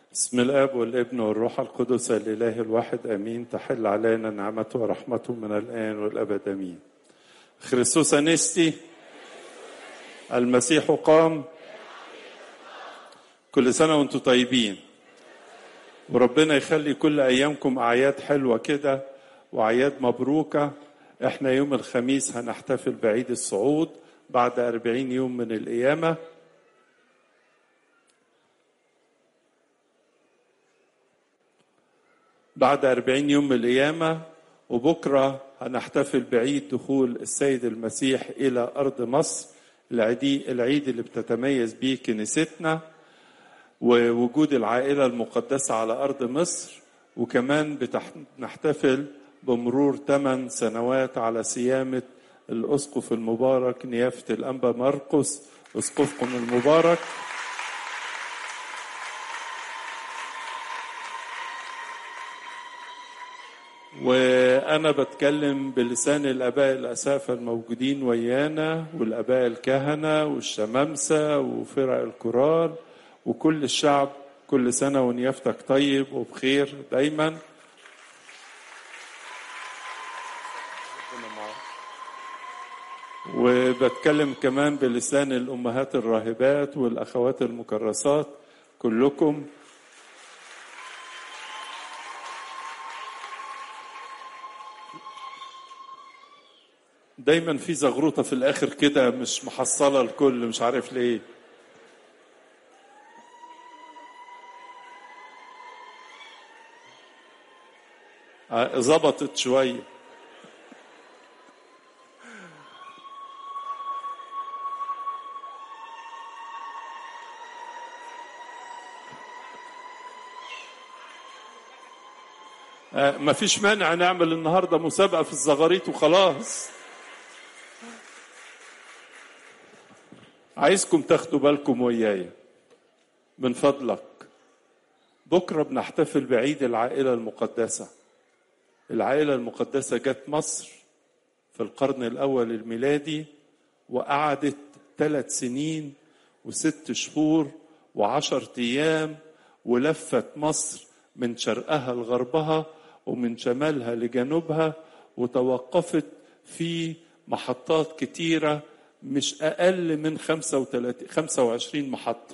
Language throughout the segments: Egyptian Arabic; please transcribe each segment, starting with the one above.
بسم الاب والابن والروح القدس الاله الواحد امين تحل علينا نعمته ورحمته من الان والابد امين خريستوس انستي المسيح قام كل سنه وانتم طيبين وربنا يخلي كل ايامكم اعياد حلوه كده واعياد مبروكه احنا يوم الخميس هنحتفل بعيد الصعود بعد أربعين يوم من القيامة بعد أربعين يوم من القيامة وبكرة هنحتفل بعيد دخول السيد المسيح إلى أرض مصر العيد, العيد اللي بتتميز به كنيستنا ووجود العائلة المقدسة على أرض مصر وكمان بنحتفل بمرور ثمان سنوات على صيامة الأسقف المبارك نيافة الأنبا مرقس أسقفكم المبارك وأنا بتكلم بلسان الآباء الأسافة الموجودين ويانا والآباء الكهنة والشمامسة وفرق الكورال وكل الشعب كل سنة ونيافتك طيب وبخير دايما وبتكلم كمان بلسان الأمهات الراهبات والأخوات المكرسات كلكم دايما في زغروطة في الآخر كده مش محصلة الكل مش عارف ليه ظبطت شويه ما فيش مانع نعمل النهارده مسابقه في الزغاريت وخلاص عايزكم تاخدوا بالكم ويايا من فضلك بكره بنحتفل بعيد العائله المقدسه العائله المقدسه جت مصر في القرن الاول الميلادي وقعدت ثلاث سنين وست شهور وعشر ايام ولفت مصر من شرقها لغربها ومن شمالها لجنوبها وتوقفت في محطات كتيرة مش أقل من 25 محطة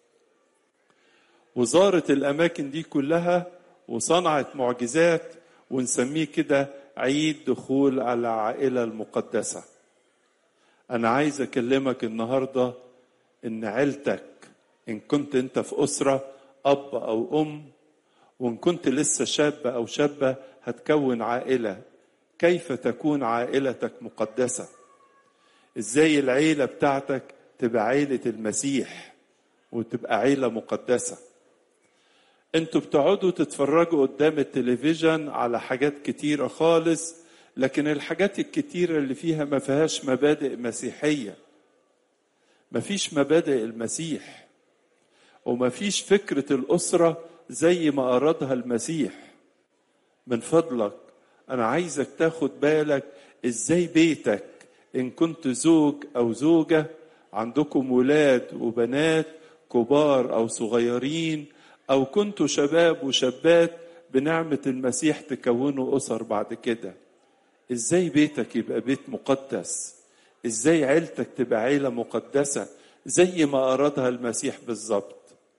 وزارت الأماكن دي كلها وصنعت معجزات ونسميه كده عيد دخول على العائلة المقدسة أنا عايز أكلمك النهاردة إن عيلتك إن كنت أنت في أسرة أب أو أم وإن كنت لسه شاب أو شابة هتكون عائلة كيف تكون عائلتك مقدسة إزاي العيلة بتاعتك تبقى عيلة المسيح وتبقى عيلة مقدسة انتوا بتقعدوا تتفرجوا قدام التلفزيون على حاجات كتيرة خالص لكن الحاجات الكتيرة اللي فيها ما فيهاش مبادئ مسيحية ما فيش مبادئ المسيح وما فيش فكرة الأسرة زي ما أرادها المسيح من فضلك أنا عايزك تاخد بالك إزاي بيتك إن كنت زوج أو زوجة عندكم ولاد وبنات كبار أو صغيرين أو كنتوا شباب وشابات بنعمة المسيح تكونوا أسر بعد كده إزاي بيتك يبقى بيت مقدس إزاي عيلتك تبقى عيلة مقدسة زي ما أرادها المسيح بالظبط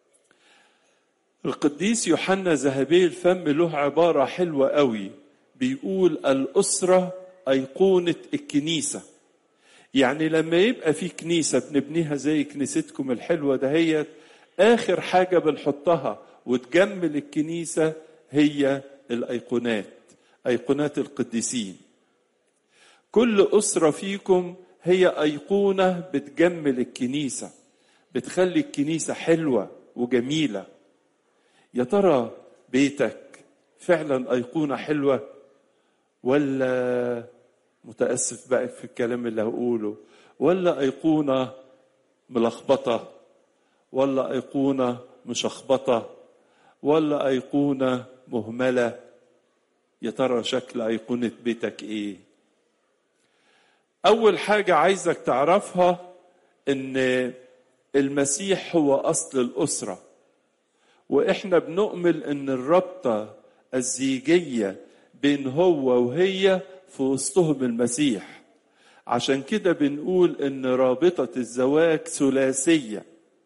القديس يوحنا ذهبي الفم له عبارة حلوة قوي بيقول الأسرة أيقونة الكنيسة يعني لما يبقى في كنيسة بنبنيها زي كنيستكم الحلوة دهيت آخر حاجة بنحطها وتجمل الكنيسة هي الأيقونات أيقونات القديسين كل أسرة فيكم هي أيقونة بتجمل الكنيسة بتخلي الكنيسة حلوة وجميلة يا ترى بيتك فعلا أيقونة حلوة ولا متأسف بقى في الكلام اللي هقوله ولا أيقونة ملخبطة ولا أيقونة مشخبطة ولا أيقونة مهملة يا ترى شكل أيقونة بيتك إيه أول حاجة عايزك تعرفها إن المسيح هو أصل الأسرة واحنا بنؤمل ان الرابطه الزيجيه بين هو وهي في وسطهم المسيح عشان كده بنقول ان رابطه الزواج ثلاثيه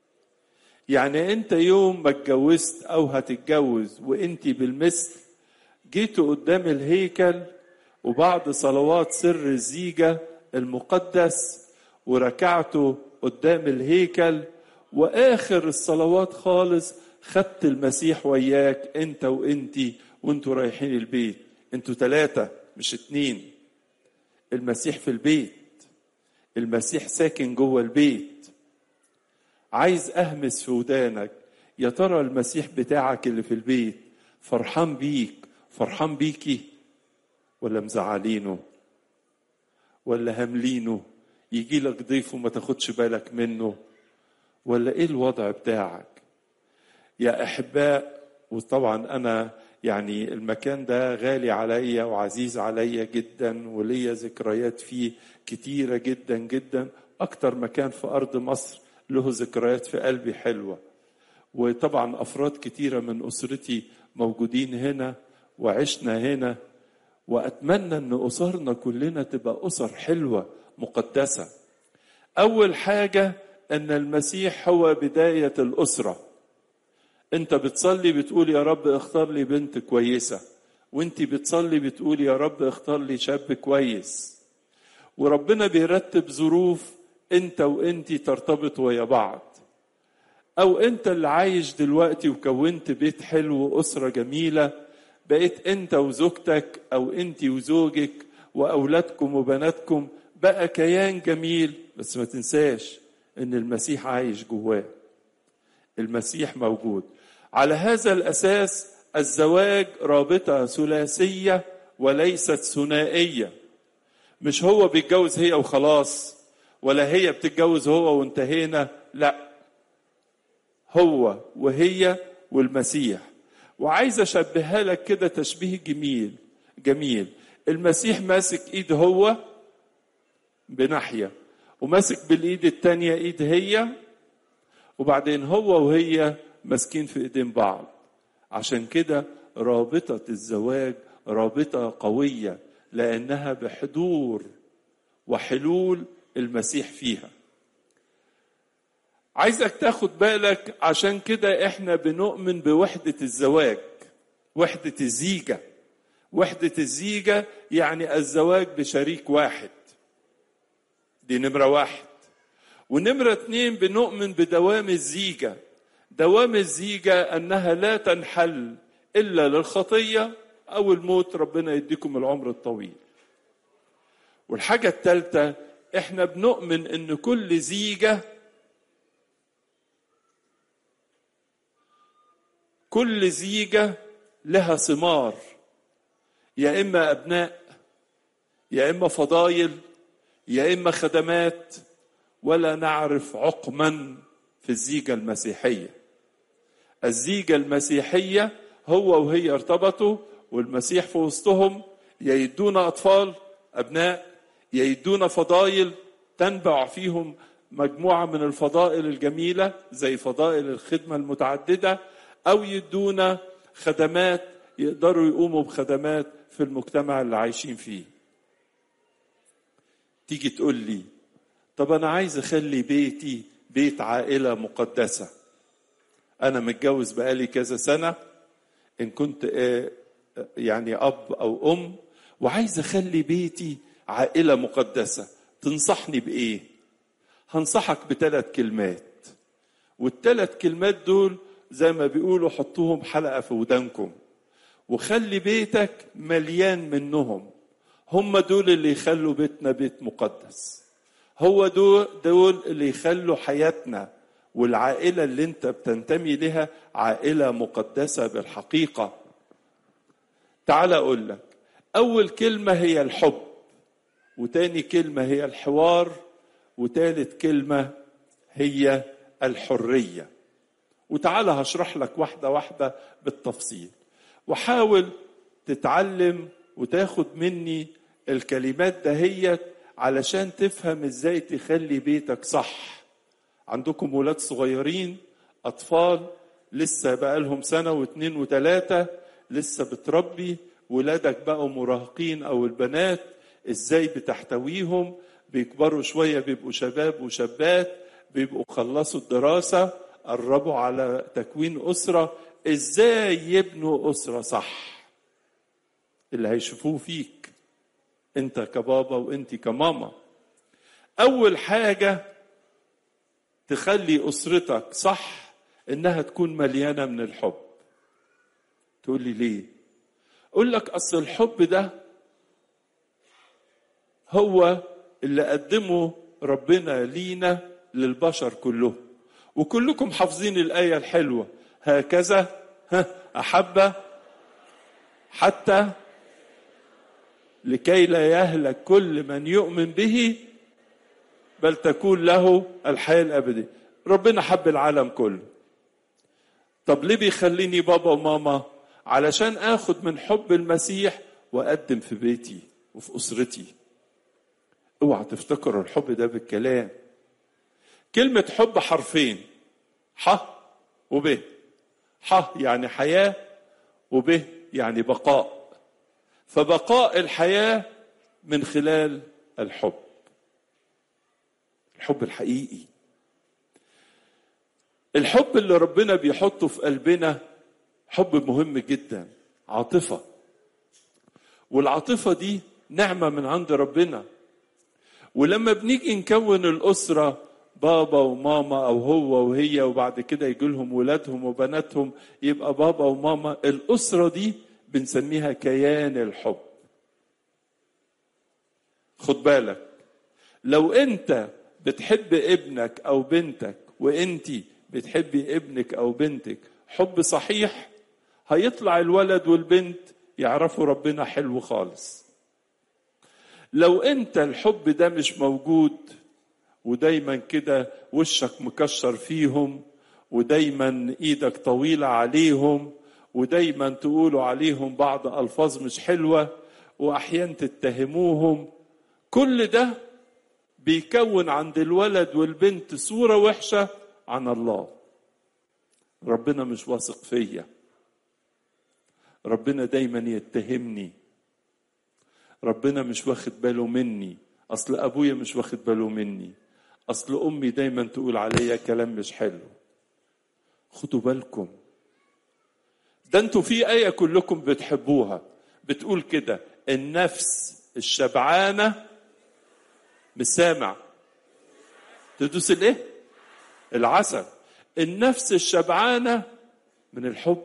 يعني انت يوم ما اتجوزت او هتتجوز وانت بالمثل جيتوا قدام الهيكل وبعد صلوات سر الزيجه المقدس وركعتوا قدام الهيكل واخر الصلوات خالص خدت المسيح وياك انت وانتي وانتوا رايحين البيت انتوا ثلاثة مش اتنين المسيح في البيت المسيح ساكن جوه البيت عايز اهمس في ودانك يا ترى المسيح بتاعك اللي في البيت فرحان بيك فرحان بيكي ولا مزعلينه ولا هاملينه يجي لك ضيف وما تاخدش بالك منه ولا ايه الوضع بتاعك يا احباء وطبعا انا يعني المكان ده غالي عليا وعزيز عليا جدا وليا ذكريات فيه كتيره جدا جدا اكتر مكان في ارض مصر له ذكريات في قلبي حلوه وطبعا افراد كتيره من اسرتي موجودين هنا وعشنا هنا واتمنى ان اسرنا كلنا تبقى اسر حلوه مقدسه اول حاجه ان المسيح هو بدايه الاسره انت بتصلي بتقول يا رب اختار لي بنت كويسه وانت بتصلي بتقول يا رب اختار لي شاب كويس وربنا بيرتب ظروف انت وانت ترتبطوا ويا بعض او انت اللي عايش دلوقتي وكونت بيت حلو واسره جميله بقيت انت وزوجتك او انت وزوجك واولادكم وبناتكم بقى كيان جميل بس ما تنساش ان المسيح عايش جواه المسيح موجود على هذا الاساس الزواج رابطه ثلاثيه وليست ثنائيه مش هو بيتجوز هي وخلاص ولا هي بتتجوز هو وانتهينا لا هو وهي والمسيح وعايز اشبهها لك كده تشبيه جميل جميل المسيح ماسك ايد هو بناحيه وماسك بالايد التانية ايد هي وبعدين هو وهي ماسكين في ايدين بعض عشان كده رابطة الزواج رابطة قوية لأنها بحضور وحلول المسيح فيها عايزك تاخد بالك عشان كده احنا بنؤمن بوحدة الزواج وحدة الزيجة وحدة الزيجة يعني الزواج بشريك واحد دي نمرة واحد ونمرة اتنين بنؤمن بدوام الزيجة دوام الزيجة أنها لا تنحل إلا للخطية أو الموت ربنا يديكم العمر الطويل والحاجة الثالثة احنا بنؤمن ان كل زيجة كل زيجة لها ثمار يا إما أبناء يا إما فضايل يا إما خدمات ولا نعرف عقما في الزيجة المسيحية الزيجة المسيحية هو وهي ارتبطوا والمسيح في وسطهم يا يدونا أطفال أبناء يا يدونا فضايل تنبع فيهم مجموعة من الفضائل الجميلة زي فضائل الخدمة المتعددة أو يدونا خدمات يقدروا يقوموا بخدمات في المجتمع اللي عايشين فيه تيجي تقول لي طب أنا عايز أخلي بيتي بيت عائلة مقدسة أنا متجوز بقالي كذا سنة إن كنت يعني أب أو أم وعايز أخلي بيتي عائلة مقدسة تنصحني بإيه؟ هنصحك بثلاث كلمات والثلاث كلمات دول زي ما بيقولوا حطوهم حلقة في ودانكم وخلي بيتك مليان منهم هم دول اللي يخلوا بيتنا بيت مقدس هو دول دول اللي يخلوا حياتنا والعائلة اللي انت بتنتمي لها عائلة مقدسة بالحقيقة تعال اقول لك اول كلمة هي الحب وتاني كلمة هي الحوار وتالت كلمة هي الحرية وتعال هشرح لك واحدة واحدة بالتفصيل وحاول تتعلم وتاخد مني الكلمات دهيت علشان تفهم ازاي تخلي بيتك صح عندكم ولاد صغيرين اطفال لسه بقى لهم سنة واثنين وثلاثة لسه بتربي ولادك بقوا مراهقين أو البنات إزاي بتحتويهم بيكبروا شوية بيبقوا شباب وشابات بيبقوا خلصوا الدراسة قربوا على تكوين أسرة إزاي يبنوا أسرة صح اللي هيشوفوه فيك أنت كبابا وأنت كماما أول حاجة تخلي أسرتك صح إنها تكون مليانة من الحب تقول لي ليه أقول لك أصل الحب ده هو اللي قدمه ربنا لينا للبشر كلهم وكلكم حافظين الآية الحلوة هكذا ها أحب حتى لكي لا يهلك كل من يؤمن به بل تكون له الحياة الأبدية ربنا حب العالم كله طب ليه بيخليني بابا وماما علشان اخد من حب المسيح واقدم في بيتي وفي اسرتي اوعى تفتكروا الحب ده بالكلام كلمة حب حرفين ح وب ح يعني حياة وب يعني بقاء فبقاء الحياة من خلال الحب الحب الحقيقي الحب اللي ربنا بيحطه في قلبنا حب مهم جدا عاطفة والعاطفة دي نعمة من عند ربنا ولما بنيجي نكون الأسرة بابا وماما أو هو وهي وبعد كده يجي لهم ولادهم وبناتهم يبقى بابا وماما الأسرة دي بنسميها كيان الحب خد بالك لو أنت بتحب ابنك أو بنتك وأنتي بتحبي ابنك أو بنتك حب صحيح هيطلع الولد والبنت يعرفوا ربنا حلو خالص لو انت الحب ده مش موجود ودايما كده وشك مكشر فيهم ودايما ايدك طويلة عليهم ودايما تقولوا عليهم بعض الفاظ مش حلوة واحيانا تتهموهم كل ده بيكون عند الولد والبنت صورة وحشة عن الله ربنا مش واثق فيا ربنا دايما يتهمني ربنا مش واخد باله مني اصل ابويا مش واخد باله مني اصل امي دايما تقول عليا كلام مش حلو خدوا بالكم ده انتوا في ايه كلكم بتحبوها بتقول كده النفس الشبعانه مش سامع تدوس الايه العسل النفس الشبعانه من الحب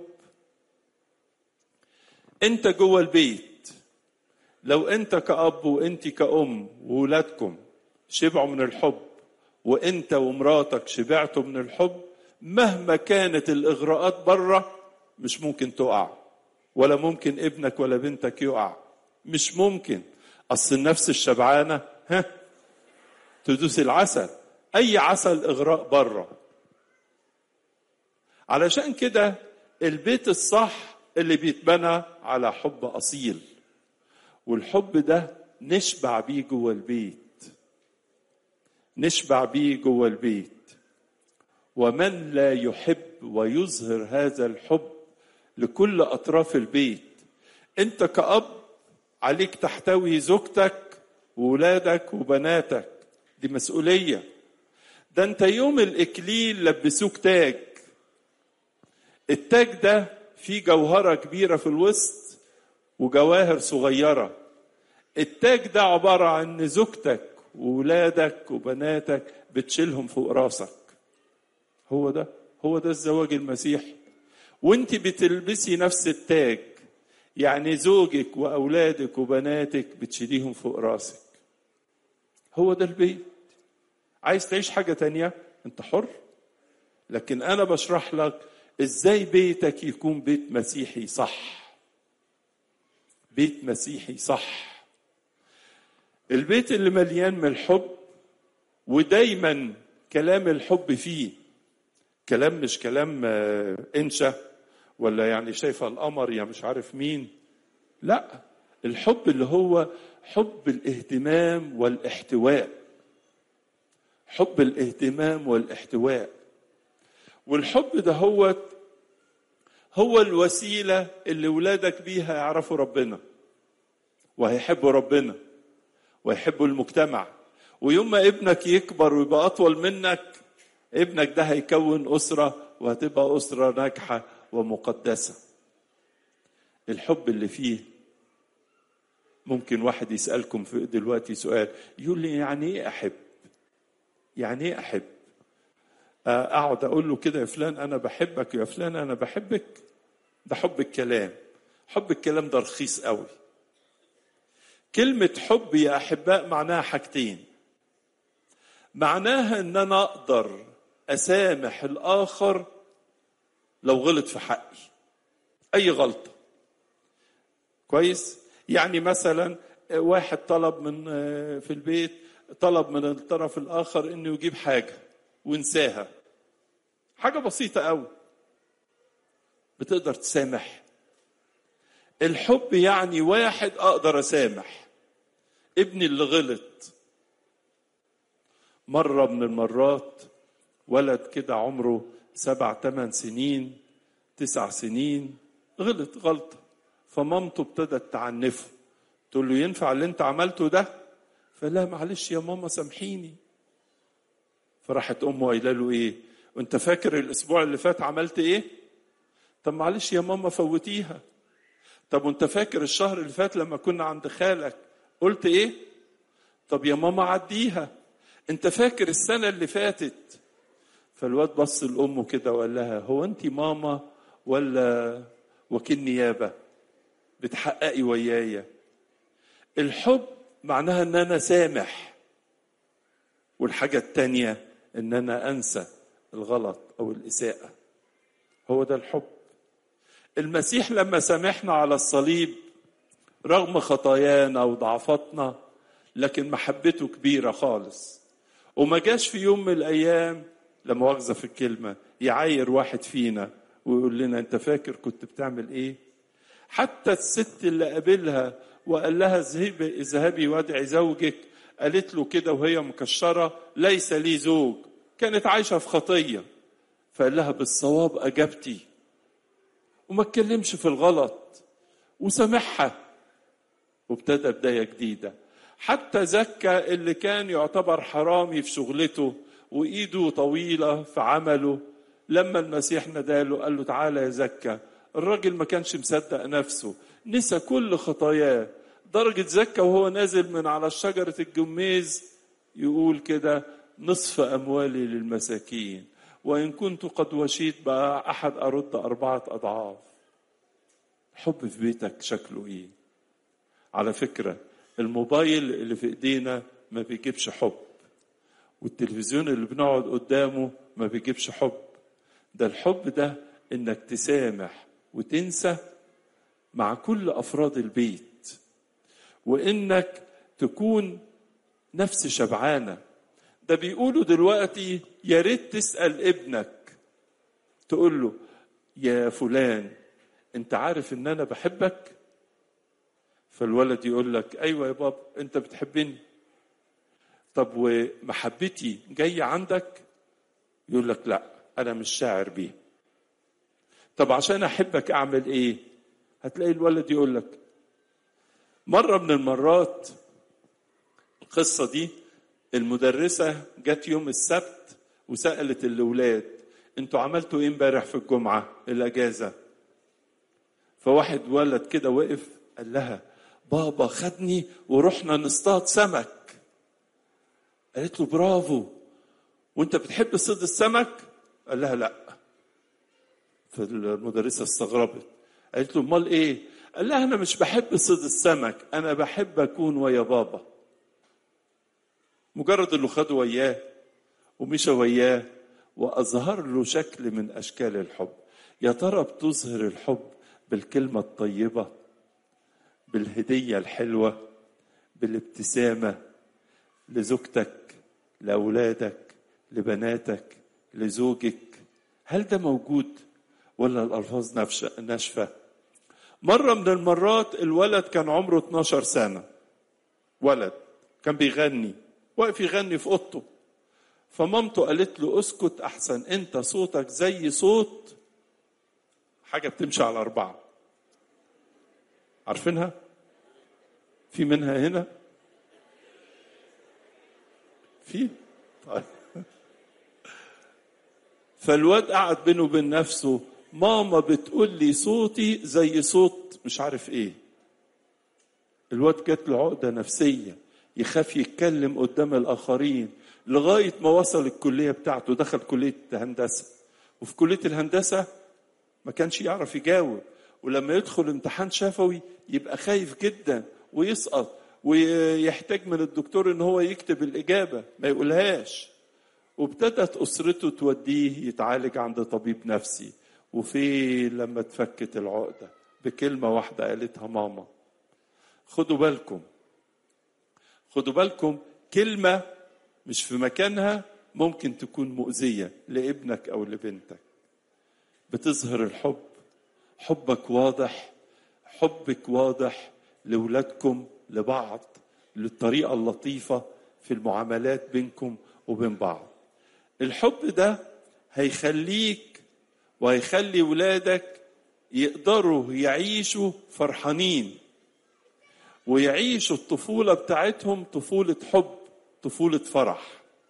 انت جوه البيت لو انت كأب وانت كأم وولادكم شبعوا من الحب وانت ومراتك شبعتوا من الحب مهما كانت الاغراءات بره مش ممكن تقع ولا ممكن ابنك ولا بنتك يقع مش ممكن اصل النفس الشبعانه ها تدوس العسل اي عسل اغراء بره علشان كده البيت الصح اللي بيتبنى على حب اصيل والحب ده نشبع بيه جوه البيت نشبع بيه جوه البيت ومن لا يحب ويظهر هذا الحب لكل اطراف البيت انت كأب عليك تحتوي زوجتك وولادك وبناتك دي مسؤولية ده انت يوم الاكليل لبسوك تاج التاج ده فيه جوهرة كبيرة في الوسط وجواهر صغيرة التاج ده عبارة عن زوجتك وولادك وبناتك بتشيلهم فوق راسك هو ده هو ده الزواج المسيحي وانت بتلبسي نفس التاج يعني زوجك واولادك وبناتك بتشيليهم فوق راسك هو ده البيت عايز تعيش حاجه تانية انت حر لكن انا بشرح لك ازاي بيتك يكون بيت مسيحي صح بيت مسيحي صح البيت اللي مليان من الحب ودايما كلام الحب فيه كلام مش كلام انشا ولا يعني شايفه القمر يا مش عارف مين لا الحب اللي هو حب الاهتمام والاحتواء حب الاهتمام والاحتواء والحب ده هو هو الوسيلة اللي ولادك بيها يعرفوا ربنا وهيحبوا ربنا ويحبوا المجتمع ويوم ما ابنك يكبر ويبقى أطول منك ابنك ده هيكون أسرة وهتبقى أسرة ناجحة ومقدسة الحب اللي فيه ممكن واحد يسألكم في دلوقتي سؤال يقول لي يعني ايه أحب يعني ايه أحب اقعد اقول له كده يا فلان انا بحبك يا فلان انا بحبك ده حب الكلام حب الكلام ده رخيص قوي كلمة حب يا أحباء معناها حاجتين معناها إن أنا أقدر أسامح الآخر لو غلط في حقي أي غلطة كويس يعني مثلا واحد طلب من في البيت طلب من الطرف الآخر إنه يجيب حاجة ونساها حاجة بسيطة قوي بتقدر تسامح الحب يعني واحد أقدر أسامح ابني اللي غلط مرة من المرات ولد كده عمره سبع ثمان سنين تسع سنين غلط غلطة فمامته ابتدت تعنفه تقول له ينفع اللي انت عملته ده فلا معلش يا ماما سامحيني فراحت امه قايله له ايه وانت فاكر الاسبوع اللي فات عملت ايه طب معلش يا ماما فوتيها طب وانت فاكر الشهر اللي فات لما كنا عند خالك قلت ايه طب يا ماما عديها انت فاكر السنه اللي فاتت فالواد بص لامه كده وقال لها هو انت ماما ولا وكيل نيابه بتحققي ويايا الحب معناها ان انا سامح والحاجه التانيه ان انا انسى الغلط او الاساءه هو ده الحب المسيح لما سامحنا على الصليب رغم خطايانا وضعفاتنا لكن محبته كبيره خالص وما جاش في يوم من الايام لما مؤاخذه في الكلمه يعاير واحد فينا ويقول لنا انت فاكر كنت بتعمل ايه حتى الست اللي قابلها وقال لها اذهبي اذهبي وادعي زوجك قالت له كده وهي مكشره ليس لي زوج كانت عايشه في خطيه فقال لها بالصواب اجبتي وما اتكلمش في الغلط وسامحها وابتدى بدايه جديده حتى زكى اللي كان يعتبر حرامي في شغلته وايده طويله في عمله لما المسيح ناداله قال له تعالى يا زكى الراجل ما كانش مصدق نفسه نسى كل خطاياه درجة زكى وهو نازل من على شجرة الجميز يقول كده نصف أموالي للمساكين وإن كنت قد وشيت بقى أحد أرد أربعة أضعاف حب في بيتك شكله إيه على فكرة الموبايل اللي في إيدينا ما بيجيبش حب والتلفزيون اللي بنقعد قدامه ما بيجيبش حب ده الحب ده إنك تسامح وتنسى مع كل افراد البيت وانك تكون نفس شبعانه ده بيقولوا دلوقتي يا ريت تسال ابنك تقول له يا فلان انت عارف ان انا بحبك فالولد يقول لك ايوه يا بابا انت بتحبني طب ومحبتي جايه عندك يقول لك لا انا مش شاعر بيه طب عشان احبك اعمل ايه هتلاقي الولد يقول لك مرة من المرات القصة دي المدرسة جت يوم السبت وسألت الأولاد انتوا عملتوا ايه امبارح في الجمعة الأجازة فواحد ولد كده وقف قال لها بابا خدني ورحنا نصطاد سمك قالت له برافو وانت بتحب صيد السمك قال لها لا فالمدرسة استغربت قالت له امال ايه قال لها انا مش بحب صيد السمك انا بحب اكون ويا بابا مجرد اللي خده وياه ومشى وياه واظهر له شكل من اشكال الحب يا ترى بتظهر الحب بالكلمه الطيبه بالهديه الحلوه بالابتسامه لزوجتك لاولادك لبناتك لزوجك هل ده موجود ولا الألفاظ ناشفة مرة من المرات الولد كان عمره 12 سنة ولد كان بيغني واقف يغني في أوضته فمامته قالت له اسكت أحسن أنت صوتك زي صوت حاجة بتمشي على أربعة عارفينها؟ في منها هنا؟ في؟ طيب فالواد قعد بينه وبين نفسه ماما بتقول لي صوتي زي صوت مش عارف ايه الواد جات له عقده نفسيه يخاف يتكلم قدام الاخرين لغايه ما وصل الكليه بتاعته دخل كليه هندسه وفي كليه الهندسه ما كانش يعرف يجاوب ولما يدخل امتحان شفوي يبقى خايف جدا ويسقط ويحتاج من الدكتور ان هو يكتب الاجابه ما يقولهاش وابتدت اسرته توديه يتعالج عند طبيب نفسي وفي لما اتفكت العقده بكلمه واحده قالتها ماما خدوا بالكم خدوا بالكم كلمه مش في مكانها ممكن تكون مؤذيه لابنك او لبنتك بتظهر الحب حبك واضح حبك واضح لولادكم لبعض للطريقه اللطيفه في المعاملات بينكم وبين بعض الحب ده هيخليك وهيخلي ولادك يقدروا يعيشوا فرحانين ويعيشوا الطفولة بتاعتهم طفولة حب طفولة فرح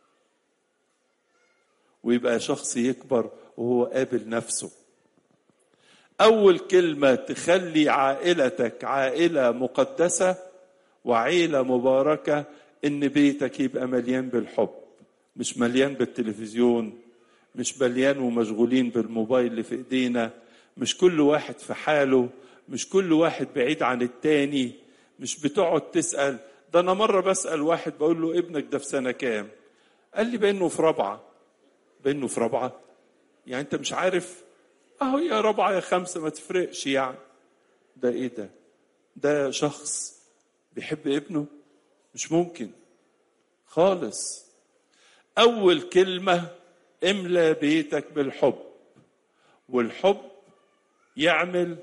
ويبقى شخص يكبر وهو قابل نفسه أول كلمة تخلي عائلتك عائلة مقدسة وعيلة مباركة إن بيتك يبقى مليان بالحب مش مليان بالتلفزيون مش مليان ومشغولين بالموبايل اللي في ايدينا مش كل واحد في حاله مش كل واحد بعيد عن التاني مش بتقعد تسأل ده أنا مرة بسأل واحد بقول له ابنك ده في سنة كام قال لي بأنه في رابعة بأنه في رابعة يعني أنت مش عارف أهو يا رابعة يا خمسة ما تفرقش يعني ده إيه ده ده شخص بيحب ابنه مش ممكن خالص أول كلمة املى بيتك بالحب والحب يعمل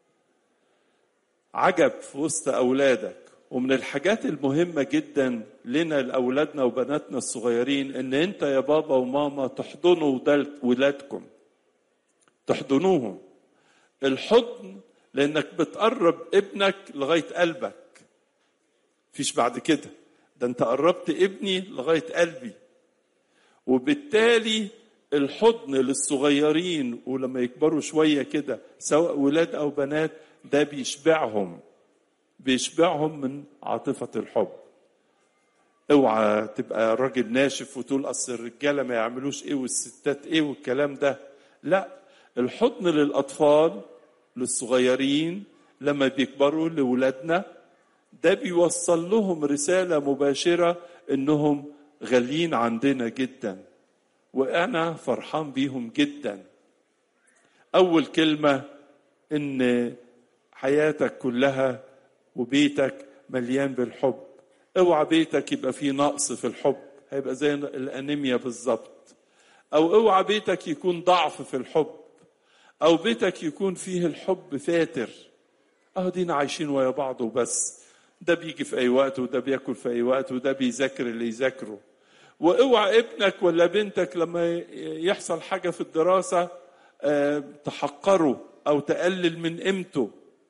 عجب في وسط أولادك ومن الحاجات المهمة جدا لنا لأولادنا وبناتنا الصغيرين إن أنت يا بابا وماما تحضنوا ولادكم تحضنوهم الحضن لأنك بتقرب ابنك لغاية قلبك فيش بعد كده ده أنت قربت ابني لغاية قلبي وبالتالي الحضن للصغيرين ولما يكبروا شوية كده سواء ولاد أو بنات ده بيشبعهم بيشبعهم من عاطفة الحب اوعى تبقى راجل ناشف وتقول اصل الرجاله ما يعملوش ايه والستات ايه والكلام ده لا الحضن للاطفال للصغيرين لما بيكبروا لاولادنا ده بيوصل لهم رساله مباشره انهم غاليين عندنا جدا وانا فرحان بيهم جدا اول كلمه ان حياتك كلها وبيتك مليان بالحب اوعى بيتك يبقى فيه نقص في الحب هيبقى زي الانيميا بالظبط او اوعى بيتك يكون ضعف في الحب او بيتك يكون فيه الحب فاتر اهو دينا عايشين ويا بعض وبس ده بيجي في اي وقت وده بياكل في اي وقت وده بيذاكر اللي يذاكره واوعى ابنك ولا بنتك لما يحصل حاجه في الدراسه تحقره او تقلل من قيمته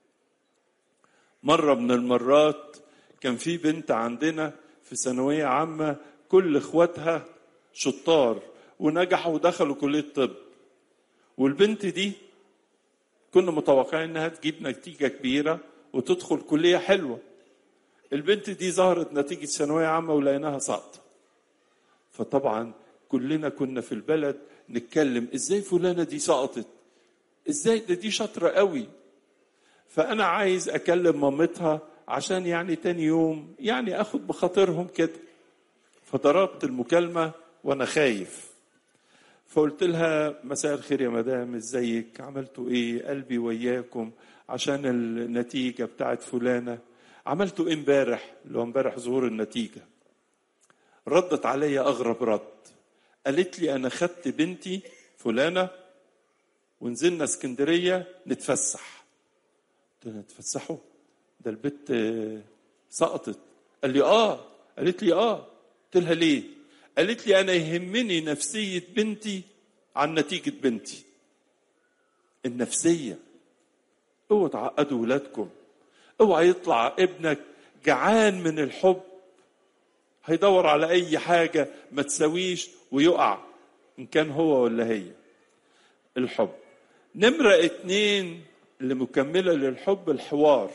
مره من المرات كان في بنت عندنا في ثانويه عامه كل اخواتها شطار ونجحوا ودخلوا كليه طب والبنت دي كنا متوقعين انها تجيب نتيجه كبيره وتدخل كليه حلوه البنت دي ظهرت نتيجه ثانويه عامه ولقيناها ساقطه فطبعا كلنا كنا في البلد نتكلم ازاي فلانه دي سقطت ازاي ده دي شاطره قوي فانا عايز اكلم مامتها عشان يعني تاني يوم يعني اخد بخاطرهم كده فضربت المكالمه وانا خايف فقلت لها مساء الخير يا مدام ازيك عملتوا ايه قلبي وياكم عشان النتيجه بتاعت فلانه عملتوا ايه امبارح اللي هو امبارح ظهور النتيجه ردت عليا اغرب رد قالت لي انا خدت بنتي فلانه ونزلنا اسكندريه نتفسح قلت لها نتفسحوا ده البت سقطت قال لي اه قالت لي اه قلت لها ليه قالت لي انا يهمني نفسيه بنتي عن نتيجه بنتي النفسيه اوعوا تعقدوا ولادكم اوعى يطلع ابنك جعان من الحب هيدور على اي حاجه ما تساويش ويقع ان كان هو ولا هي الحب نمرة اتنين اللي مكملة للحب الحوار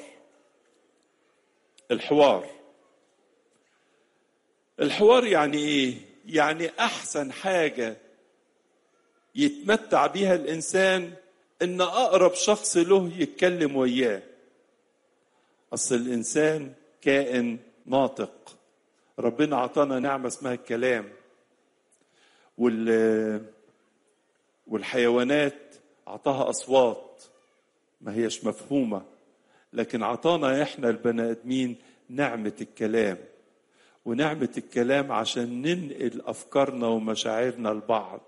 الحوار الحوار يعني ايه يعني احسن حاجة يتمتع بيها الانسان ان اقرب شخص له يتكلم وياه اصل الانسان كائن ناطق ربنا عطانا نعمة اسمها الكلام وال والحيوانات عطاها اصوات ما هيش مفهومه لكن عطانا احنا البني ادمين نعمه الكلام ونعمه الكلام عشان ننقل افكارنا ومشاعرنا لبعض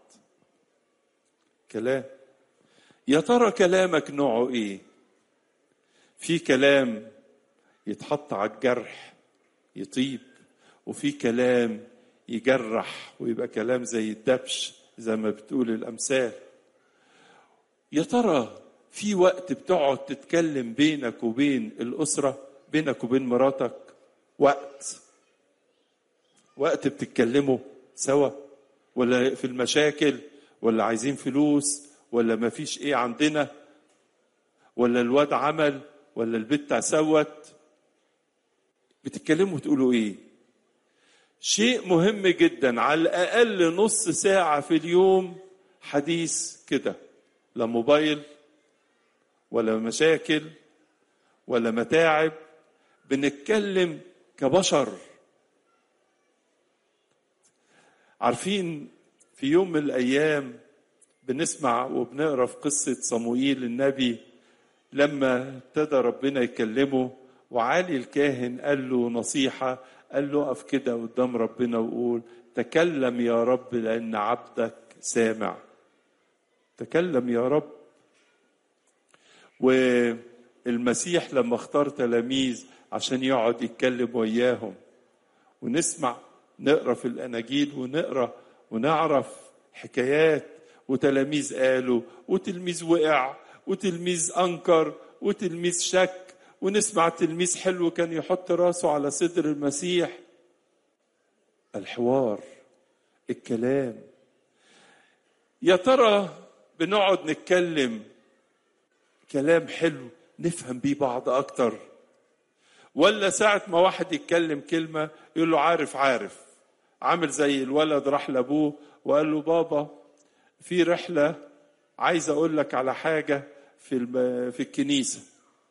كلام يا ترى كلامك نوعه ايه في كلام يتحط على الجرح يطيب وفي كلام يجرح ويبقى كلام زي الدبش زي ما بتقول الامثال يا ترى في وقت بتقعد تتكلم بينك وبين الاسره بينك وبين مراتك وقت وقت بتتكلموا سوا ولا في المشاكل ولا عايزين فلوس ولا ما فيش ايه عندنا ولا الواد عمل ولا البت سوت بتتكلموا تقولوا ايه شيء مهم جدا على الاقل نص ساعه في اليوم حديث كده لا موبايل ولا مشاكل ولا متاعب بنتكلم كبشر عارفين في يوم من الايام بنسمع وبنقرا في قصه صموئيل النبي لما ابتدى ربنا يكلمه وعالي الكاهن قال له نصيحه قال له اقف كده قدام ربنا وقول تكلم يا رب لان عبدك سامع تكلم يا رب والمسيح لما اختار تلاميذ عشان يقعد يتكلم وياهم ونسمع نقرا في الاناجيل ونقرا ونعرف حكايات وتلاميذ قالوا وتلميذ وقع وتلميذ انكر وتلميذ شك ونسمع تلميذ حلو كان يحط راسه على صدر المسيح الحوار الكلام يا ترى بنقعد نتكلم كلام حلو نفهم بيه بعض اكتر ولا ساعة ما واحد يتكلم كلمة يقول له عارف عارف عامل زي الولد راح لابوه وقال له بابا في رحلة عايز اقول لك على حاجة في في الكنيسة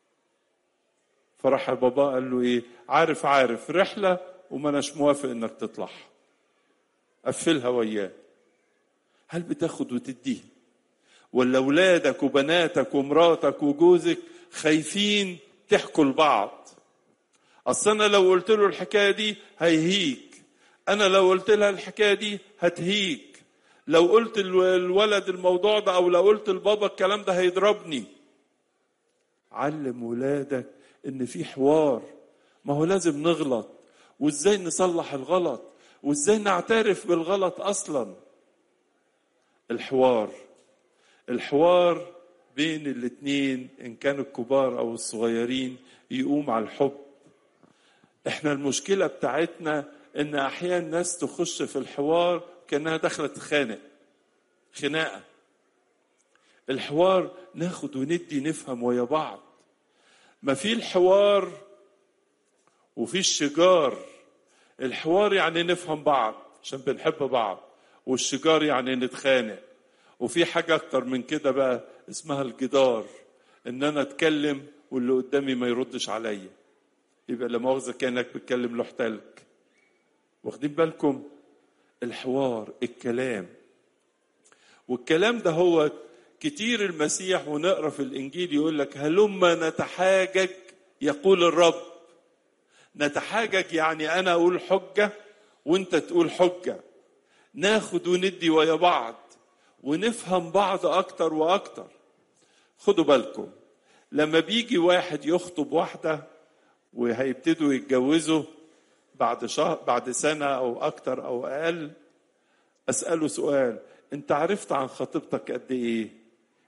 فراح بابا قال له ايه عارف عارف رحلة وما اناش موافق انك تطلع قفلها وياه هل بتاخد وتديه ولا اولادك وبناتك ومراتك وجوزك خايفين تحكوا لبعض اصل انا لو قلت له الحكايه دي هيهيك انا لو قلت لها الحكايه دي هتهيك لو قلت الولد الموضوع ده او لو قلت لبابا الكلام ده هيضربني علم ولادك ان في حوار ما هو لازم نغلط وازاي نصلح الغلط وازاي نعترف بالغلط اصلا الحوار الحوار بين الاتنين ان كانوا الكبار او الصغيرين يقوم على الحب احنا المشكله بتاعتنا ان احيانا ناس تخش في الحوار كانها داخله تخانق خناقه الحوار ناخد وندي نفهم ويا بعض ما في الحوار وفي الشجار الحوار يعني نفهم بعض عشان بنحب بعض والشجار يعني نتخانق وفي حاجة أكتر من كده بقى اسمها الجدار إن أنا أتكلم واللي قدامي ما يردش عليا يبقى لا مؤاخذة كأنك بتكلم لوحتلك واخدين بالكم الحوار الكلام والكلام ده هو كتير المسيح ونقرا في الانجيل يقول لك هلما نتحاجج يقول الرب نتحاجج يعني انا اقول حجه وانت تقول حجه ناخد وندي ويا بعض ونفهم بعض اكتر واكتر خدوا بالكم لما بيجي واحد يخطب واحده وهيبتدوا يتجوزوا بعد شهر بعد سنه او اكتر او اقل اساله سؤال انت عرفت عن خطيبتك قد ايه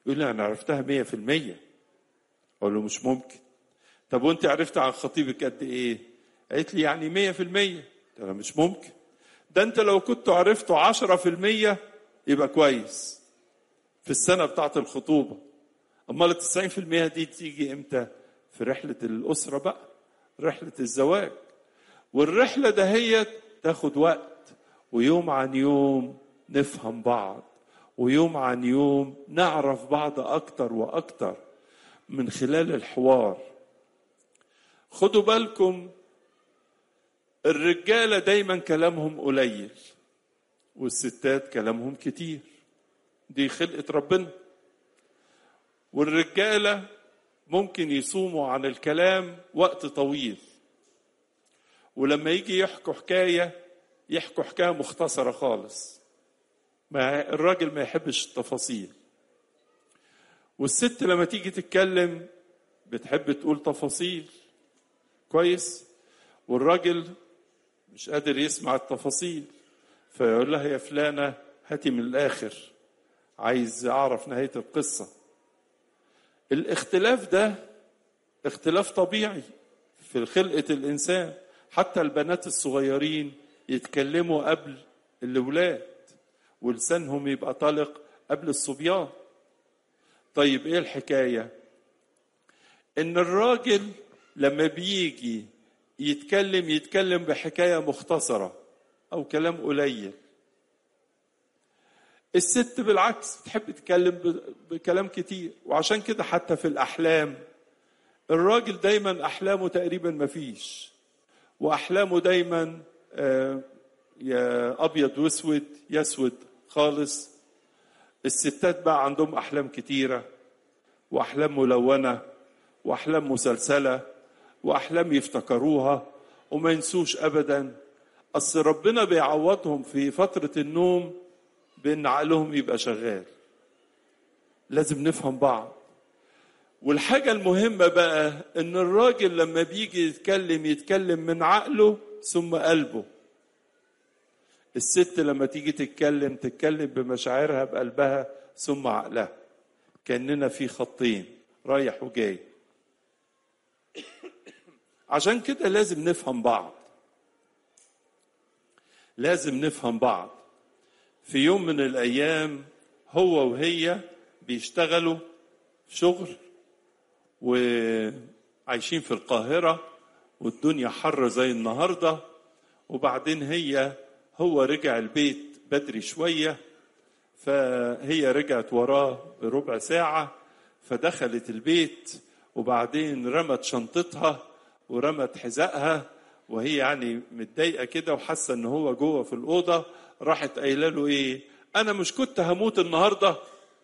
يقول لي انا عرفتها مية في المية اقول له مش ممكن طب وانت عرفت عن خطيبك قد ايه قالت لي يعني مية في المية انا مش ممكن ده انت لو كنت عرفته عشرة في المية يبقى كويس في السنة بتاعت الخطوبة امال التسعين في المية دي تيجي امتى في رحلة الأسرة بقى رحلة الزواج والرحلة دهيت تاخد وقت ويوم عن يوم نفهم بعض ويوم عن يوم نعرف بعض أكتر وأكتر من خلال الحوار خدوا بالكم الرجالة دايما كلامهم قليل والستات كلامهم كتير دي خلقة ربنا والرجالة ممكن يصوموا عن الكلام وقت طويل ولما يجي يحكوا حكاية يحكوا حكاية مختصرة خالص ما الراجل ما يحبش التفاصيل والست لما تيجي تتكلم بتحب تقول تفاصيل كويس والراجل مش قادر يسمع التفاصيل فيقول لها يا فلانة هاتي من الآخر عايز أعرف نهاية القصة الاختلاف ده اختلاف طبيعي في خلقة الإنسان حتى البنات الصغيرين يتكلموا قبل الأولاد ولسانهم يبقى طلق قبل الصبيان طيب ايه الحكاية ان الراجل لما بيجي يتكلم يتكلم بحكاية مختصرة او كلام قليل الست بالعكس تحب تتكلم بكلام كتير وعشان كده حتى في الأحلام الراجل دايما أحلامه تقريبا مفيش وأحلامه دايما يا أبيض وأسود يسود خالص الستات بقى عندهم أحلام كتيرة وأحلام ملونة وأحلام مسلسلة وأحلام يفتكروها وما ينسوش أبدا أصل ربنا بيعوضهم في فترة النوم بان عقلهم يبقى شغال لازم نفهم بعض والحاجة المهمة بقى ان الراجل لما بيجي يتكلم يتكلم من عقله ثم قلبه الست لما تيجي تتكلم تتكلم بمشاعرها بقلبها ثم عقلها كأننا في خطين رايح وجاي عشان كده لازم نفهم بعض لازم نفهم بعض في يوم من الايام هو وهي بيشتغلوا شغل وعايشين في القاهره والدنيا حر زي النهارده وبعدين هي هو رجع البيت بدري شويه فهي رجعت وراه بربع ساعه فدخلت البيت وبعدين رمت شنطتها ورمت حذائها وهي يعني متضايقه كده وحاسه ان هو جوه في الاوضه راحت قايله له ايه انا مش كنت هموت النهارده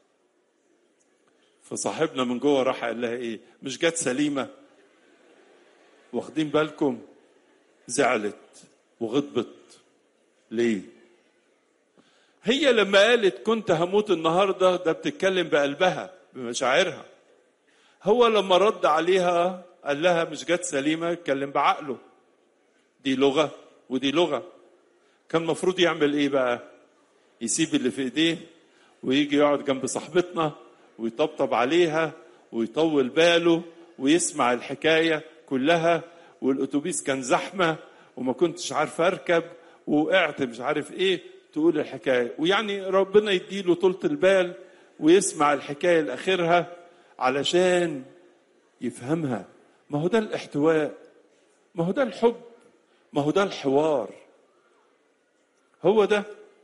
فصاحبنا من جوه راح قال لها ايه مش جت سليمه واخدين بالكم زعلت وغضبت ليه هي لما قالت كنت هموت النهارده ده بتتكلم بقلبها بمشاعرها هو لما رد عليها قال لها مش جت سليمه اتكلم بعقله دي لغه ودي لغه كان المفروض يعمل ايه بقى يسيب اللي في ايديه ويجي يقعد جنب صاحبتنا ويطبطب عليها ويطول باله ويسمع الحكايه كلها والاتوبيس كان زحمه وما كنتش عارف اركب ووقعت مش عارف ايه تقول الحكايه ويعني ربنا يديله طولة البال ويسمع الحكايه لاخرها علشان يفهمها ما هو ده الاحتواء ما هو ده الحب ما هو ده الحوار هو ده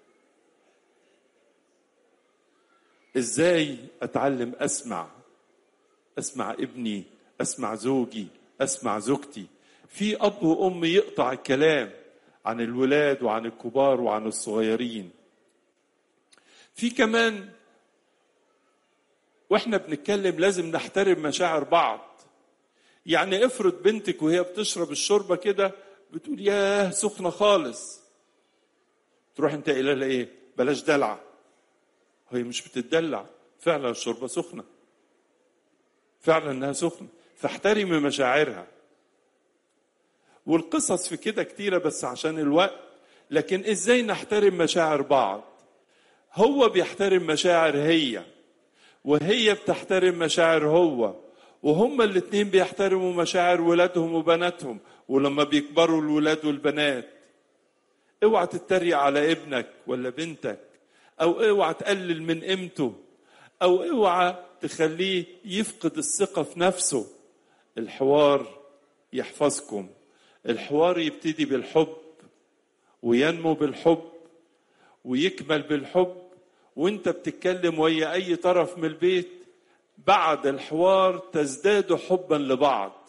ازاي اتعلم اسمع اسمع ابني اسمع زوجي اسمع زوجتي في اب وام يقطع الكلام عن الولاد وعن الكبار وعن الصغيرين في كمان واحنا بنتكلم لازم نحترم مشاعر بعض يعني افرض بنتك وهي بتشرب الشوربه كده بتقول ياه سخنه خالص تروح انت قايله لها ايه بلاش دلع هي مش بتدلع فعلا الشوربه سخنه فعلا انها سخنه فاحترمي مشاعرها والقصص في كده كتيره بس عشان الوقت لكن ازاي نحترم مشاعر بعض هو بيحترم مشاعر هي وهي بتحترم مشاعر هو وهما الاتنين بيحترموا مشاعر ولادهم وبناتهم ولما بيكبروا الولاد والبنات اوعى تتريق على ابنك ولا بنتك او اوعى تقلل من قيمته او اوعى تخليه يفقد الثقه في نفسه الحوار يحفظكم الحوار يبتدي بالحب وينمو بالحب ويكمل بالحب وانت بتتكلم ويا اي طرف من البيت بعد الحوار تزداد حبا لبعض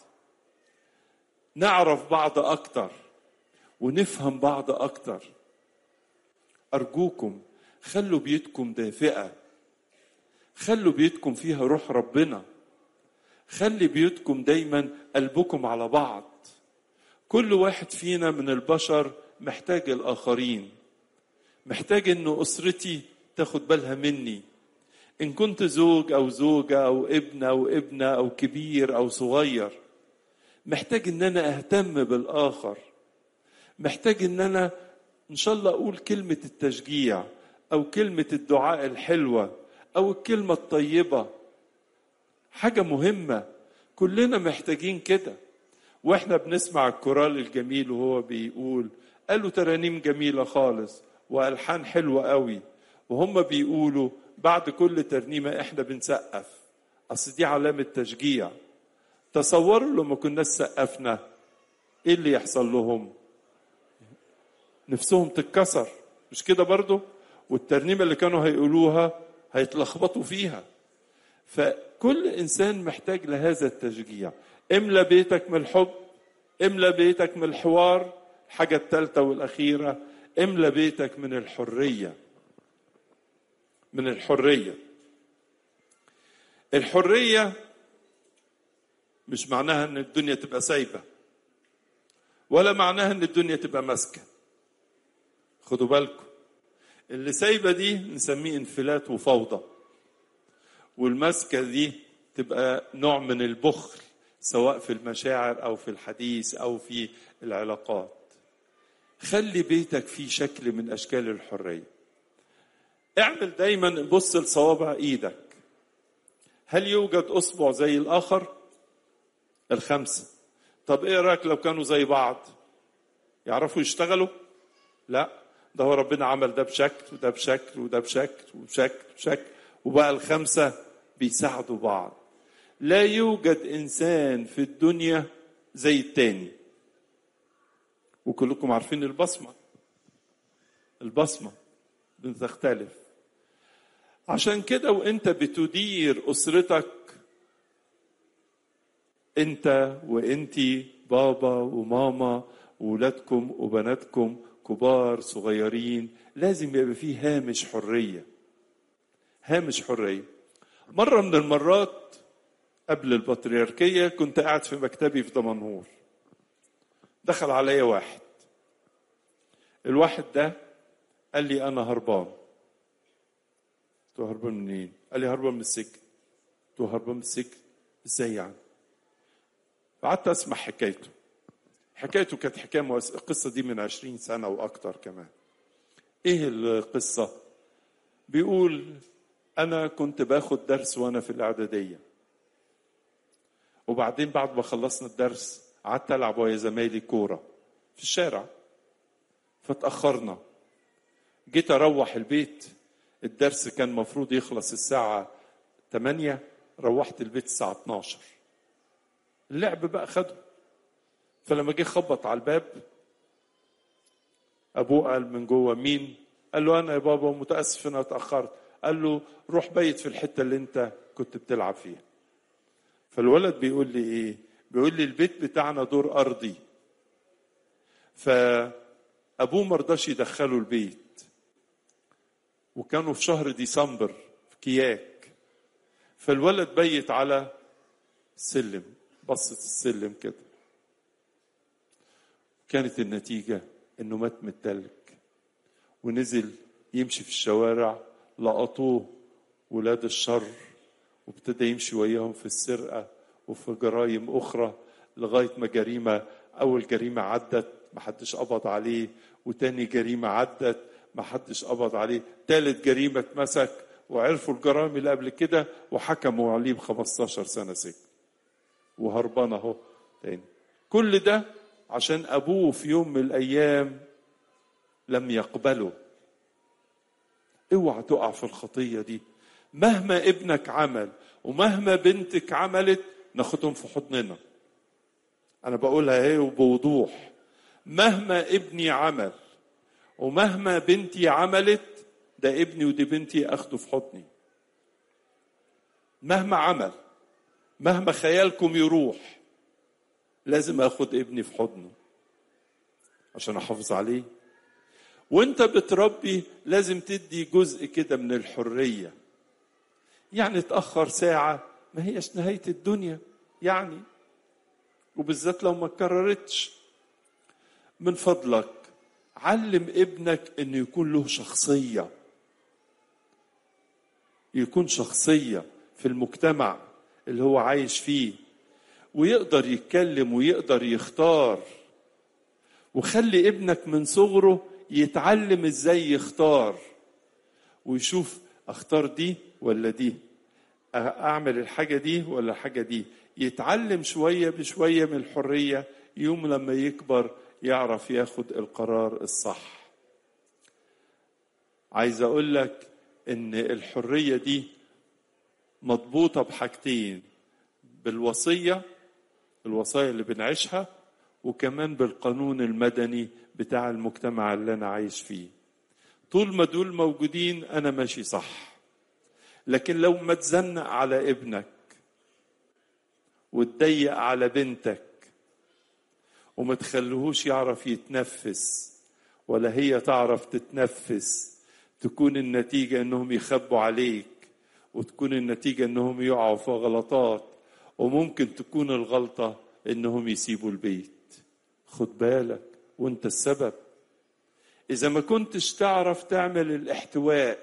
نعرف بعض اكتر ونفهم بعض اكتر ارجوكم خلوا بيوتكم دافئه خلوا بيوتكم فيها روح ربنا خلي بيوتكم دايما قلبكم على بعض كل واحد فينا من البشر محتاج الاخرين محتاج ان اسرتي تاخد بالها مني ان كنت زوج او زوجه او ابن او ابنه او كبير او صغير محتاج ان انا اهتم بالاخر محتاج ان انا ان شاء الله اقول كلمه التشجيع او كلمه الدعاء الحلوه او الكلمه الطيبه حاجه مهمه كلنا محتاجين كده واحنا بنسمع الكورال الجميل وهو بيقول قالوا ترانيم جميله خالص والحان حلوه قوي وهم بيقولوا بعد كل ترنيمه احنا بنسقف اصل دي علامه تشجيع تصوروا لو ما كناش سقفنا ايه اللي يحصل لهم نفسهم تتكسر مش كده برضو والترنيمه اللي كانوا هيقولوها هيتلخبطوا فيها فكل انسان محتاج لهذا التشجيع املا بيتك من الحب املا بيتك من الحوار الحاجه الثالثه والاخيره املا بيتك من الحريه من الحريه الحريه مش معناها ان الدنيا تبقى سايبه ولا معناها ان الدنيا تبقى ماسكه خدوا بالكم اللي سايبه دي نسميه انفلات وفوضى والماسكه دي تبقى نوع من البخل سواء في المشاعر او في الحديث او في العلاقات خلي بيتك فيه شكل من اشكال الحريه اعمل دايما بص لصوابع ايدك هل يوجد اصبع زي الاخر الخمسه طب ايه رايك لو كانوا زي بعض يعرفوا يشتغلوا لا ده هو ربنا عمل ده بشكل وده بشكل وده بشكل وبشكل بشكل وبقى الخمسه بيساعدوا بعض لا يوجد انسان في الدنيا زي التاني وكلكم عارفين البصمه البصمه بتختلف عشان كده وانت بتدير اسرتك انت وانتي بابا وماما وولادكم وبناتكم كبار صغيرين لازم يبقى فيه هامش حريه هامش حريه مره من المرات قبل البطريركيه كنت قاعد في مكتبي في دمنهور دخل عليا واحد الواحد ده قال لي انا هربان قلت له هربان منين؟ قال لي هربان من السجن قلت له هربان من السجن ازاي يعني؟ قعدت اسمع حكايته حكايته كانت حكايه مؤس... القصه دي من عشرين سنه واكتر كمان ايه القصه؟ بيقول انا كنت باخد درس وانا في الاعداديه وبعدين بعد ما خلصنا الدرس قعدت العب ويا زمايلي كوره في الشارع فتاخرنا جيت اروح البيت الدرس كان المفروض يخلص الساعه 8 روحت البيت الساعه 12 اللعب بقى خده فلما جه خبط على الباب ابوه قال من جوه مين قال له انا يا بابا متاسف ان اتاخرت قال له روح بيت في الحته اللي انت كنت بتلعب فيها فالولد بيقول لي ايه بيقول لي البيت بتاعنا دور ارضي فابوه مرضاش يدخله البيت وكانوا في شهر ديسمبر في كياك فالولد بيت على السلم بصت السلم كده كانت النتيجة انه مات من التلج ونزل يمشي في الشوارع لقطوه ولاد الشر وابتدى يمشي وياهم في السرقة وفي جرائم أخرى لغاية ما جريمة أول جريمة عدت ما حدش قبض عليه وتاني جريمة عدت ما حدش قبض عليه تالت جريمة اتمسك وعرفوا الجرائم اللي قبل كده وحكموا عليه ب 15 سنة سجن وهربان اهو تاني كل ده عشان ابوه في يوم من الايام لم يقبله اوعى تقع في الخطيه دي مهما ابنك عمل ومهما بنتك عملت ناخدهم في حضننا انا بقولها اهي وبوضوح مهما ابني عمل ومهما بنتي عملت ده ابني ودي بنتي اخده في حضني مهما عمل مهما خيالكم يروح لازم اخد ابني في حضنه عشان احافظ عليه وانت بتربي لازم تدي جزء كده من الحريه يعني تاخر ساعه ما هيش نهايه الدنيا يعني وبالذات لو ما اتكررتش من فضلك علم ابنك انه يكون له شخصيه يكون شخصيه في المجتمع اللي هو عايش فيه ويقدر يتكلم ويقدر يختار وخلي ابنك من صغره يتعلم ازاي يختار ويشوف اختار دي ولا دي اعمل الحاجه دي ولا الحاجه دي يتعلم شويه بشويه من الحريه يوم لما يكبر يعرف ياخد القرار الصح عايز اقول لك ان الحريه دي مضبوطه بحاجتين بالوصيه الوصايا اللي بنعيشها وكمان بالقانون المدني بتاع المجتمع اللي انا عايش فيه طول ما دول موجودين انا ماشي صح لكن لو ما تزنق على ابنك وتضيق على بنتك وما تخليهوش يعرف يتنفس ولا هي تعرف تتنفس تكون النتيجة انهم يخبوا عليك وتكون النتيجة انهم يقعوا في غلطات وممكن تكون الغلطة انهم يسيبوا البيت خد بالك وانت السبب اذا ما كنتش تعرف تعمل الاحتواء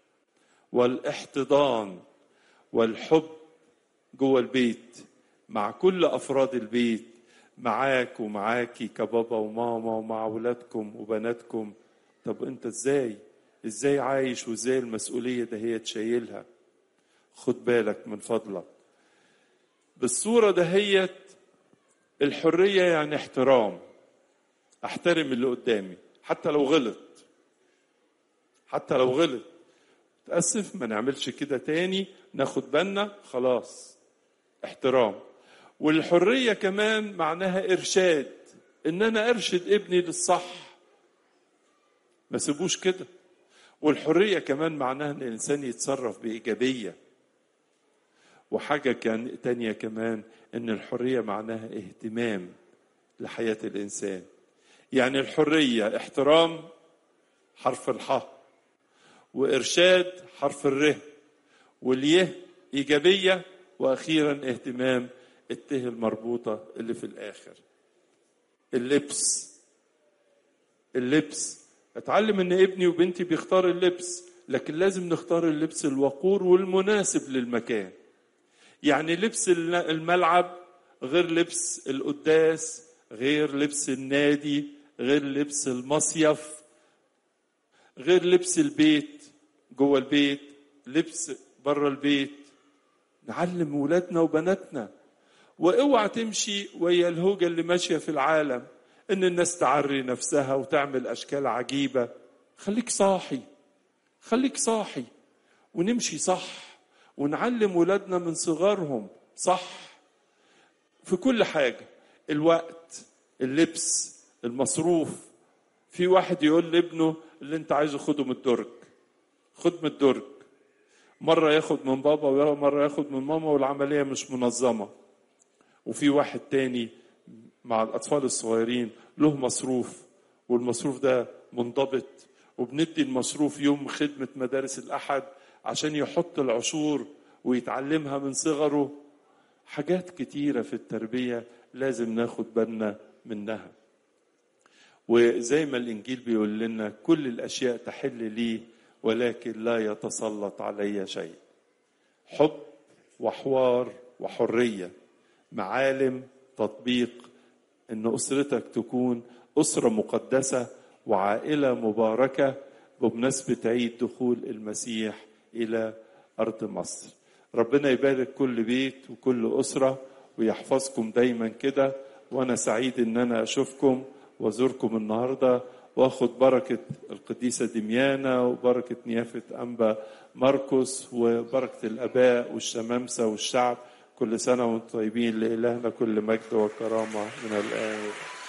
والاحتضان والحب جوه البيت مع كل افراد البيت معاك ومعاكي كبابا وماما ومع ولادكم وبناتكم طب انت ازاي ازاي عايش وازاي المسؤوليه ده هي تشيلها خد بالك من فضلك بالصوره دهيت الحريه يعني احترام احترم اللي قدامي حتى لو غلط حتى لو غلط تأسف ما نعملش كده تاني ناخد بالنا خلاص احترام والحرية كمان معناها إرشاد إن أنا أرشد ابني للصح ما سيبوش كده والحرية كمان معناها إن الإنسان يتصرف بإيجابية وحاجة كان تانية كمان إن الحرية معناها اهتمام لحياة الإنسان يعني الحرية احترام حرف الحاء وإرشاد حرف الره واليه إيجابية وأخيرا اهتمام الته المربوطة اللي في الآخر اللبس اللبس اتعلم ان ابني وبنتي بيختار اللبس لكن لازم نختار اللبس الوقور والمناسب للمكان يعني لبس الملعب غير لبس القداس غير لبس النادي غير لبس المصيف غير لبس البيت جوه البيت لبس بره البيت نعلم ولادنا وبناتنا واوعى تمشي ويا الهوجه اللي ماشيه في العالم ان الناس تعري نفسها وتعمل اشكال عجيبه خليك صاحي خليك صاحي ونمشي صح ونعلم ولادنا من صغارهم صح في كل حاجه الوقت اللبس المصروف في واحد يقول لابنه اللي انت عايزه خده من الدرج خد من الدرج مرة ياخد من بابا ومرة ياخد من ماما والعملية مش منظمة وفي واحد تاني مع الأطفال الصغيرين له مصروف والمصروف ده منضبط وبندي المصروف يوم خدمة مدارس الأحد عشان يحط العشور ويتعلمها من صغره حاجات كتيرة في التربية لازم ناخد بالنا منها وزي ما الإنجيل بيقول لنا كل الأشياء تحل لي ولكن لا يتسلط علي شيء حب وحوار وحريه معالم تطبيق ان اسرتك تكون اسره مقدسه وعائله مباركه بمناسبه عيد دخول المسيح إلى أرض مصر ربنا يبارك كل بيت وكل أسرة ويحفظكم دايما كده وأنا سعيد إن أنا أشوفكم وأزوركم النهاردة واخد بركة القديسة دميانة وبركة نيافة أنبا مرقس وبركة الآباء والشمامسة والشعب كل سنة وانتم طيبين لإلهنا كل مجد وكرامة من الآن